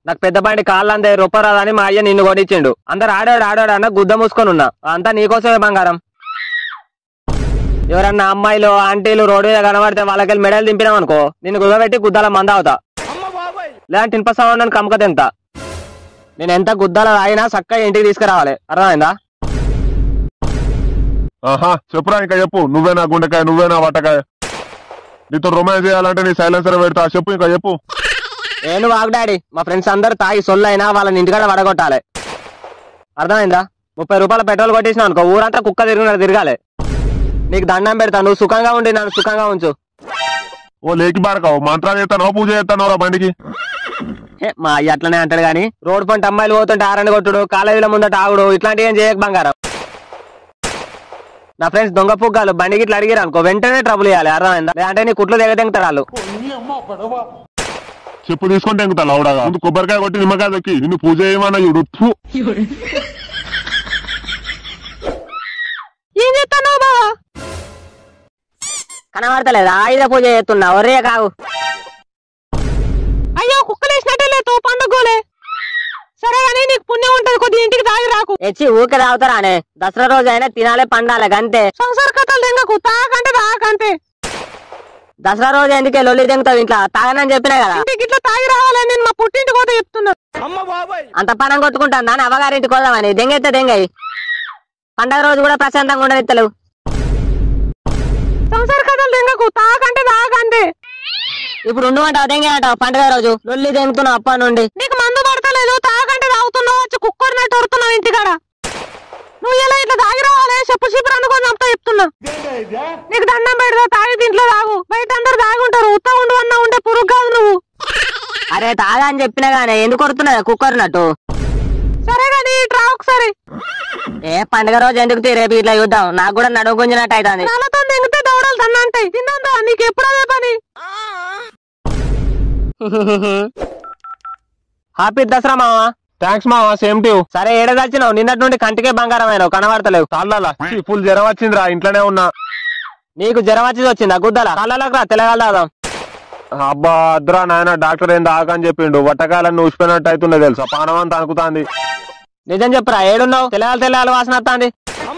నాకు పెద్ద బండి కాళ్ళు అందే రూపరాదని మా అయ్య నిన్ను కొనిచ్చిండు అందరు ఆడాడు ఆడాడు అన్న గుద్ద మూసుకొని ఉన్నా అంతా నీకోసమే బంగారం ఎవరన్నా అమ్మాయిలు ఆంటీలు రోడ్డు మీద కనబడితే వాళ్ళకి మెడలు దింపినాం అనుకో నిన్ను గుద్దబెట్టి గుద్దాల మంద అవుతా లేదంటే ఇనుప సామాన్ కమ్మక తింటా నేను ఎంత గుద్దాల తాగినా చక్కగా ఇంటికి తీసుకురావాలి అర్థమైందా ఆహా చెప్పురా ఇంకా చెప్పు నువ్వే నా గుండెకాయ నువ్వే నా వట్టకాయ నీతో రొమాన్స్ చేయాలంటే నీ సైలెన్సర్ పెడతా చెప్పు ఇంకా చెప్పు నేను వాగు డాడీ మా ఫ్రెండ్స్ అందరు తాగి సొల్లైనా వాళ్ళని ఇంటికాడ వడగొట్టాలి అర్థమైందా ముప్పై రూపాయల పెట్రోల్ కొట్టేసిన అనుకో ఊరంతా కుక్క తిరిగినట్టు తిరగాలి నీకు దండం పెడతా నువ్వు సుఖంగా ఉండి నన్ను సుఖంగా ఉంచు ఓ లేకి బారకావు మంత్రాలు చేస్తానో పూజ చేస్తానో బండికి ఏ, మా అయ్య అట్లనే అంటాడు గాని రోడ్ పంట అమ్మాయిలు పోతుంటే ఆరని కొట్టుడు కాలేజీల ముందట ఆగుడు ఇట్లాంటివి ఏం చేయక బంగారం నా ఫ్రెండ్స్ దొంగ పుగ్గాలు బండికి ఇట్లా అడిగిరు అనుకో వెంటనే ట్రబుల్ ఇవ్వాలి అర్థమైందా లేదంటే నీ కుట్లు దిగ తింటారు వాళ్ళు చెప్పు తీసుకుంటే ఇంకా లౌడగా ముందు కొబ్బరికాయ కొట్టి నిమ్మకాయ దొక్కి నిన్ను పూజ చేయమన్నా చూడు ఫు. ఏం చేస్తాను బావా కనబడతలేదు ఆయుధ పూజ చేస్తున్నా ఒరే కావు అయ్యో కుక్కలు వేసినట్టే లేదు పండుగోలే సరే కానీ నీకు పుణ్యం ఉంటది కొద్ది ఇంటికి తాగి రాకు ఎచ్చి ఊకే తాగుతారానే దసరా రోజు అయినా తినాలే పండాలి గంతే సంసార కథలు తెంగకు తాగంటే తాగంతే దసరా రోజు ఎందుకే లొల్లి తెంగుతావు ఇంట్లో తాగనని చెప్పినా కదా ఇంటికి ఇట్లా తాగి రావాలని నేను మా పుట్టింటి కోత చెప్తున్నా అంత పనం కొట్టుకుంటాను దాని అవ్వగారింటికి పోదామని దెంగైతే దెంగై పండగ రోజు కూడా ప్రశాంతంగా ఉండనిత్తలేవు సంసార కథలు దెంగకు తాగంటే తాగంతే ఇప్పుడు ఉండు అంటావు దెంగే అంటావు పండగ రోజు లొల్లి దెంగుతున్నావు అప్ప నుండి నీకు మందు పడతలేదు తాగంటే తాగుతున్నావు వచ్చి కుక్కర్నట్టు వరుతున్నావు ఇంటికాడ నువ్వు ఎలా ఇట్లా తాగి రావాలి చెప్పు చెప్పు అనుకొని అంతా చెప్తున్నా నీకు దండం పెడతా తాగి దీంట్లో తాగు బయట అందరు తాగి ఉంటారు ఉత్త ఉండు అన్న ఉంటే పురుగు కాదు నువ్వు అరే తాగా అని చెప్పినా గానీ ఎందుకు కొడుతున్నా కుక్కర్నట్టు సరే కానీ ఇట్రా ఒకసారి ఏ పండుగ రోజు ఎందుకు తీ రేపు ఇట్లా చూద్దాం నాకు కూడా నడుము గుంజినట్టు అవుతుంది నాతో దిగితే దౌడలు తన్న అంటే తిన్నా నీకు ఎప్పుడు అదే పని హ్యాపీ దసరా మావా థ్యాంక్స్ మావా సేమ్ టు సరే ఏడదచ్చినావు నిన్నటి నుండి కంటికే బంగారం అయినావు కనబడతలేవు తాళ్ళాలా ఫుల్ జ్వరం వచ్చిందిరా ఇంట్లోనే ఉన్నా నీకు జ్వరం వచ్చి వచ్చిందా గుద్దలా కళ్ళలోకి రా తెలగలదాం అబ్బా అద్రా నాయన డాక్టర్ ఏం దాకని చెప్పిండు వట్టకాయలన్నీ ఊసిపోయినట్టు అవుతుండే తెలుసా పానం అంతా అనుకుతాంది నిజం చెప్పురా ఏడున్నావు తెలగాలి తెలగాలి వాసన వస్తుంది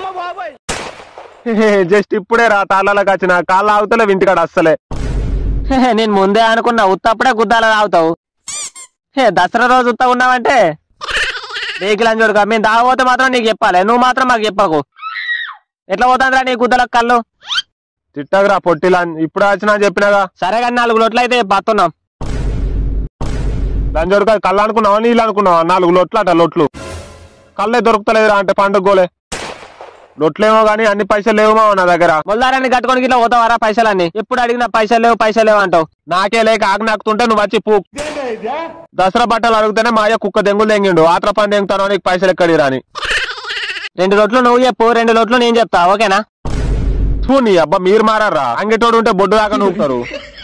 జస్ట్ ఇప్పుడే రా తాళ్ళలోకి వచ్చిన కాళ్ళు ఆగుతలే ఇంటికాడ అస్సలే నేను ముందే అనుకున్నా ఉత్తప్పుడే గుద్దాల తాగుతావు హే, దసరా రోజు ఉత్త ఉన్నావంటే రేకిలని చూడక మేము దాగపోతే మాత్రం నీకు చెప్పాలి నువ్వు మాత్రం మాకు చెప్పకు ఎట్లా పోతాందిరా నీ గుద్దలకు కళ్ళు తిట్టగరా పొట్టిలా ఇప్పుడే వచ్చినా అని చెప్పినాగా సరే కానీ నాలుగు లోట్లు అయితే పత్తున్నాం దాని జోడుక కళ్ళు అనుకున్నావా నీళ్ళు అనుకున్నావా నాలుగు లొట్లు అట లొట్లు కళ్ళే దొరుకుతలేదురా అంటే పండుగ గోలే లొట్లేమో గానీ అన్ని పైసలు లేవుమా నా దగ్గర మొల్లారాన్ని కట్టుకొని ఇట్లా పోతావారా పైసలన్నీ ఎప్పుడు అడిగినా పైసలు లేవు పైసలు లేవు అంటావు నాకే లేక ఆగి నాకుతుంటే నువ్వు వచ్చి పూ దసరా బట్టలు అడిగితేనే మా అయ్య కుక్క దెంగులు దెంగిండు ఆత్ర పని దెంగుతాను నీకు పైసలు ఎక్కడి రాని రెండు లోట్లు నువ్వు చెప్పు రెండు లోట్లు నేను చెప్తా ఓకేనా తూ నీ అబ్బా మీరు మారారా అంగేటోడు ఉంటే బొడ్డు దాకా నూపుతారు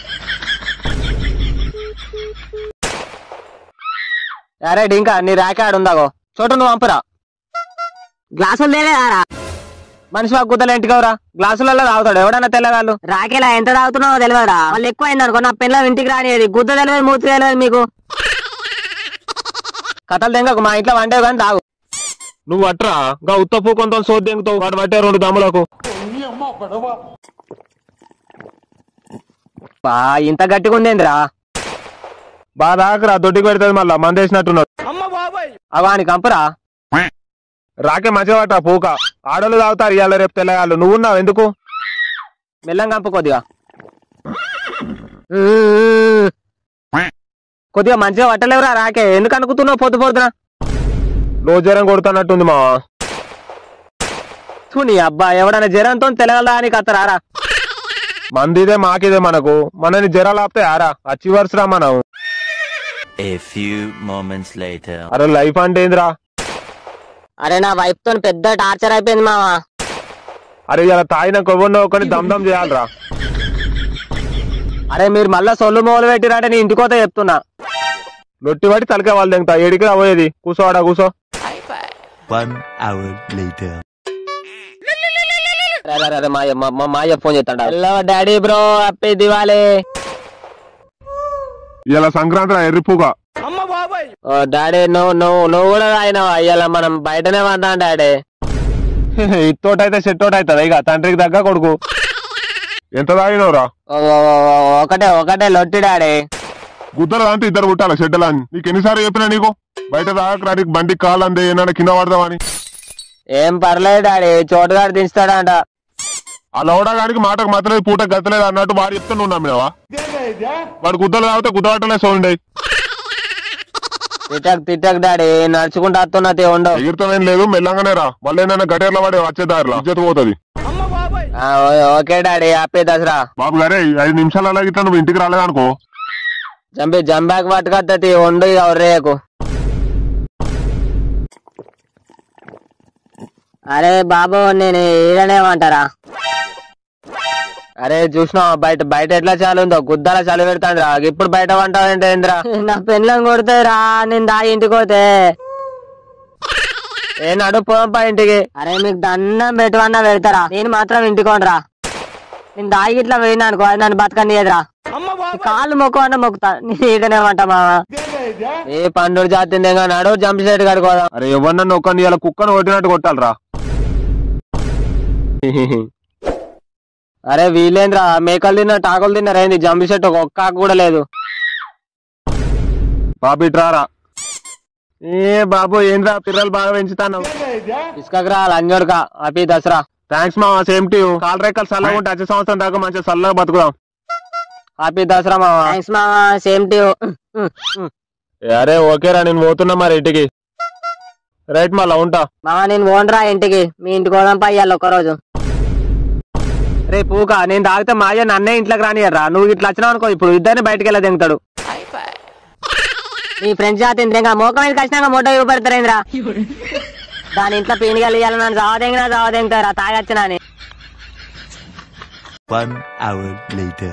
అరే ఇంకా నీ ర్యాక్ ఆడు ఉందాగో చోటు నువ్వు పంపురా గ్లాసులు తేలేదారా మనిషి వాకు గుద్దలు ఇంటికవరా గ్లాసులలో తాగుతాడు ఎవడన్నా తెల్లగాళ్ళు రాకేలా ఎంత తాగుతున్నావో తెలియదురా వాళ్ళు ఎక్కువ అయింది అనుకో నా పిల్లలు ఇంటికి రానిది గుద్ద తెలియదు మూతి తెలియదు మీకు కథలు తెంగకు మా ఇంట్లో వండే కానీ తాగు నువ్వు అట్రా గా ఉత్తపు కొంత సోది దెంగుతావు వాడు పట్టే రెండు దమ్ములకు బా ఇంత గట్టిగా ఉందేంద్రా బాగా దాకరా దొడ్డికి పెడుతుంది మళ్ళా మందేసినట్టున్నాడు అవాని కంపురా రాకే మంచిగా పట్టా పూక ఆడోళ్ళు తాగుతారు ఇవాళ రేపు తెల్లగాళ్ళు నువ్వు ఉన్నావు ఎందుకు మెల్లం కంపు కొద్దిగా కొద్దిగా మంచిగా పట్టలేవురా రాకే ఎందుకు అనుకుతున్నావు పొద్దు పొద్దున రోజు జ్వరం కొడుతున్నట్టుంది మా తూ నీ అబ్బా ఎవడన్నా జ్వరంతో తెలగలదా అని కత్తరారా మందిదే మాకిదే మనకు మనని జ్వరాలు ఆపితే ఆరా అచ్చి వరుసరా మనం A few moments later. అరే లైఫ్ అంటే ఏందిరా అరే నా వైఫ్ తో పెద్ద టార్చర్ అయిపోయింది మావా అరే ఇలా తాగిన కొవ్వన్నో ఒకని దమ్ దమ్ చేయాలరా అరే మీరు మళ్ళా సొల్లు మొదలు పెట్టిరంటే నీ ఇంటికోత చెప్తున్నా లొట్టి పట్టి తలకే వాళ్ళు దెంగతా ఏడికి పోయేది కూసోడా కూసో One hour later. రే, రే, రే, రే, మాయ మా- మా మాయ ఫోన్ చేస్తాడు hello daddy bro happy Diwali ఇలా సంక్రాంతి ఎర్రిపుగా ఓ డాడీ నువ్వు నువ్వు నువ్వు కూడా తాగినావా అయ్యాల మనం బయటనే పడ్డాం డాడీ ఇత్తోటైతే సెట్టోట అవుతుంది ఇక తండ్రికి దగ్గర కొడుకు ఎంత తాగినవురా ఓ- ఓ- ఓ- ఒకటే ఒకటే లొట్టి డాడీ గుద్దలు అంటే ఇద్దరు పుట్టాలి షెడ్డలా అని నీకు ఎన్నిసార్లు చెప్పినా నీకు బయట తాగకరా నీకు బండికి కాలు అందే ఏమన్నా కింద పడదామని ఏం పర్లేదు డాడీ చోటుగాడు దించుతాడంట ఆ లౌడగాడికి మాటకు మాత్రలేదు పూట గతలేదు అన్నట్టు వాడు చెప్తే నువ్వు నమ్మినావా వాడు గుద్దలు తాగితే గుద్దబట్టలే సోండే తిట్టక్ తిట్టక్ డాడీ నడుచుకుంటూ వస్తున్నది ఉండవు ఎగిరితమేం లేదు మెల్లంగానే రా మళ్ళీ ఏదైనా గటేర్ల పడి వచ్చే దారిలో ఇజ్జత పోతుంది ఆ, ఓ- ఓకే డాడీ హ్యాపీ దసరా బాబు గారే ఈ ఐదు నిమిషాలు అలాగే ఇట్లా నువ్వు ఇంటికి రాలేదనుకో జంపి జంబాక్ పట్టుకొత్తది ఉండు ఇక రేకు అరే బాబు నేను ఈడనేమంటారా అరే చూసినా బయట బయట ఎట్లా చాలు ఉందో గుద్దల చలి పెడతాంది రా ఇప్పుడు బయట వంటావు ఏంటేంద్రా నా పెళ్ళం కొడితే రా నేను దా ఇంటికి పోతే ఏ నడు పోంపా ఇంటికి అరే మీకు దండం పెట్టువన్నా పెడతారా నేను మాత్రం ఇంటికి రా నేను దాగి ఇట్లా పోయినా అనుకో అది నన్ను బతకండి ఎదురా కాళ్ళు మొక్కు అన్న మొక్కుతా నేను ఈడనేమంటా మావా ఏ పండుడు జాతి నడు జంప్ సెట్ కడుకోదాం అరే ఎవరినన్నా ఒక్కని ఇలా కుక్కను కొట్టినట్టు కొట్టాలరా అరే వీలేంద్రా మేకలు తిన్న టాకులు తిన్నారు ఏంది జంప్ సెట్ ఒక ఒక్క ఆకు కూడా లేదు బాబు ఇట్రారా ఏ బాబు ఏంద్రా పిల్లలు బాగా పెంచుతాను ఇసుకరా లంజోడుక హ్యాపీ దసరా థ్యాంక్స్ మా సేమ్ టు కాల్ రేఖలు చల్లగా ఉంటే వచ్చే సంవత్సరం దాకా మంచిగా చల్లగా బతుకుదాం హ్యాపీ దసరా మావా థ్యాంక్స్ మావా సేమ్ టు ఏ, అరే ఓకేరా నేను పోతున్నా మరి ఇంటికి రైట్ మళ్ళా ఉంటా మావా నేను పోనరా ఇంటికి మీ ఇంటికి పోదాం పయ్యాలి ఒకరోజు రే పూక నేను తాగితే మా అయ్య నన్నే ఇంట్లోకి రానియర్రా నువ్వు ఇట్లా వచ్చినావు అనుకో ఇప్పుడు ఇద్దరిని బయటకు వెళ్ళి దింగుతాడు మీ ఫ్రెండ్స్ జాతి ఇంద్రంగా మోకం మీద ఖచ్చితంగా మూట ఇవ్వబడతారేంద్రా దాని ఇంట్లో పీనిగలు ఇవ్వాలి నన్ను చావదెంగినా చావదెంగుతారా తాగొచ్చినా అని One hour later.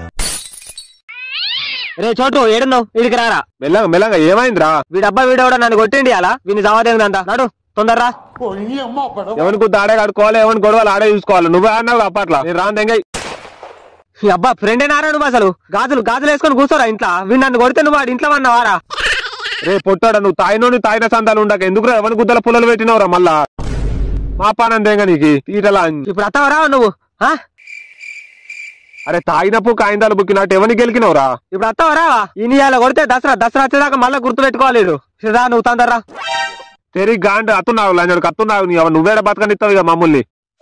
రే చోటు ఏడున్నావు వీడికి రారా మెల్లగా మెల్లగా ఏమైందిరా వీడబ్బా వీడెవడో నన్ను కొట్టిండి అలా వీని చావదెంగుదంట నడు తొందరరా ఎవరికి దాడే కడుకోవాలి ఎవరిని గొడవలు ఆడే చూసుకోవాలి నువ్వే అన్నావు అప్పట్లా నేను రాను దెంగై ఈ అబ్బా ఫ్రెండే నారా నువ్వు అసలు గాజులు గాజులు వేసుకొని కూర్చోరా ఇంట్లో వీడు నన్ను కొడితే నువ్వు వాడి ఇంట్లో వన్నావారా రే పొట్టాడా నువ్వు తాయినోని తాయిన సందాలు ఉండక ఎందుకు ఎవరి గుద్దల పుల్లలు పెట్టినవరా మళ్ళా మా పానం దెంగ నీకు తీటలా ఇప్పుడు అత్తవరా నువ్వు ఆ? అరే తాగినప్పు కాయిందాలు బుక్కినట్టు ఎవరిని గెలికినవరా ఇప్పుడు అత్తవరా ఇనియాల కొడితే దసరా దసరా వచ్చేదాకా మళ్ళీ గుర్తు పెట్టుకోవాలి వీడు. సిదా నువ్వు తొందరరా తెరి గాండి అత్తున్నావు లంజడికి అత్తున్నావు నీ నువ్వేడ బతకనిస్తావు ఇక మమ్మల్ని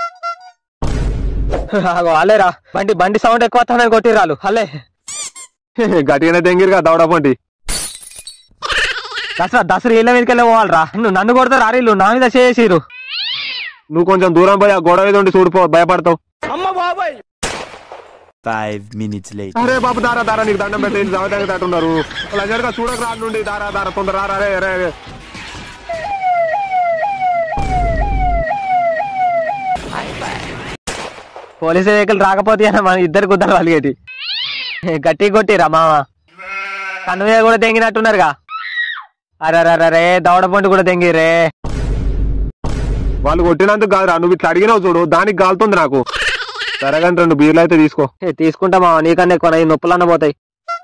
ఆగో, అలేరా బండి బండి సౌండ్ ఎక్కువ వస్తుందని కొట్టిరాలు అల్లే గట్టిగానే దెంగిరిగా దౌడపండి దసరా దసరా ఇళ్ళ మీదకి వెళ్ళి పోవాలరా నువ్వు నన్ను కొడతారు అరీలు నా మీద చేసిరు నువ్వు కొంచెం దూరం పోయి ఆ గొడవ మీద ఉండి చూడిపో భయపడతావు Five minutes later. అరే బాబు దారా దారా నీకు దండం పెట్టి దావదాగా తట్టున్నారు లంజడిగా చూడక రా నుండి దారా దారా తొందర రా రే రే రే. పోలీసు వెహికల్ రాకపోతే అన్న మన ఇద్దరు గుద్దలు వాళ్ళకి గట్టి కొట్టిరా మామ కన్ను మీద కూడా తెంగినట్టున్నారుగా అరే దవడ పండు కూడా తెంగిరే వాళ్ళు కొట్టినందుకు కాదురా నువ్వు ఇట్లా అడిగినావు చూడు దానికి గాలుతుంది నాకు సరే కానీ రెండు బీర్లు అయితే తీసుకో ఏ, తీసుకుంటా మామ నీకన్నా ఎక్కువ ఈ నొప్పులన్న పోతాయి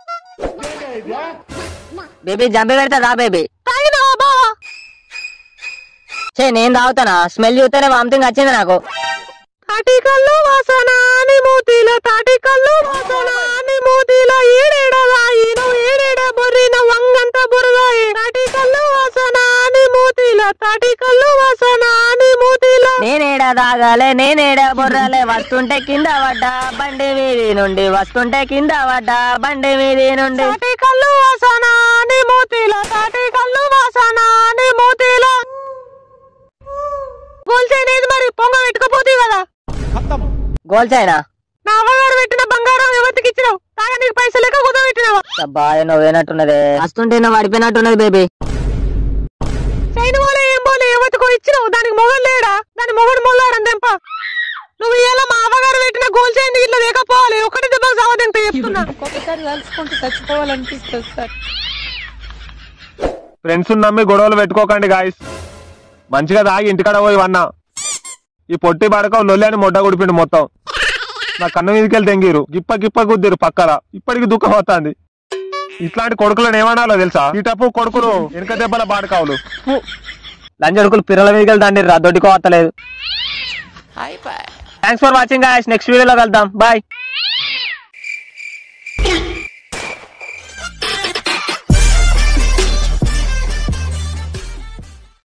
బేబీ జంపి పెడతా రా బేబీ చే నేను తాగుతానా స్మెల్ చూస్తేనే వామిటింగ్ వచ్చింది నాకు తాటి కళ్ళు వాసన అని మూతిలో తాటి కళ్ళు వాసన అని మూతిలో ఏడేడ రాయిను ఏడేడ బొర్రిన వంగంత బురదాయి తాటి కళ్ళు వాసన అని మూతిలో తాటి కళ్ళు వాసన అని మూతిలో నేనేడ దాగాలే నేనేడ బుర్రలే వస్తుంటే కింద పడ్డా బండి వీధి నుండి వస్తుంటే కింద పడ్డా బండి వీధి నుండి తాటి కళ్ళు వాసన అని మూతిలో తాటి కళ్ళు వాసన అని మూతిలో గోల్చైనేది మరి పొంగ పెట్టుకోపోతే కదా గోల్చైనా నా అవ్వగారు పెట్టిన బంగారం ఎవరికి ఇచ్చినావు తాగా నీకు పైసలు లెక్క కుదవ పెట్టినావా అబ్బా నువ్వేనట్టున్నదే వస్తుంటే నువ్వు పడిపోయినట్టున్నది బేబీ చైన్ పోలే ఏం పోలే ఎవరికో ఇచ్చినావు దానికి మొగలు లేడా దాని మొగడు మొల్లాడని దెంప నువ్వు ఇలా మా అవ్వగారు పెట్టిన గోల్ చైన్ ఇట్లా లేకపోవాలి ఒకటి దెబ్బ సావదంత చెప్తున్నా ఒక్కొక్కసారి తలుచుకుంటూ చచ్చిపోవాలనిపిస్తుంది సార్ ఫ్రెండ్స్ నమ్మి గొడవలు పెట్టుకోకండి గాయస్ మంచిగా తాగి ఇంటికాడ పోయి వన్నా ఈ పొట్టి పడక లొల్లి అని మొడ్డ గుడిపిండు మొత్తం నా కన్ను మీదకి వెళ్ళి తెంగిరు గిప్ప గిప్ప గుద్దిరు పక్కల ఇప్పటికి దుఃఖం అవుతుంది ఇట్లాంటి కొడుకులను ఏమనాలో తెలుసా ఈ టప్పు కొడుకులు వెనక దెబ్బల బాడకావులు లంజడుకులు పిల్లల మీదకి వెళ్తాండి రా దొడ్డికోవత్తలేదు thanks for watching guys next వీడియోలో కలుద్దాం బాయ్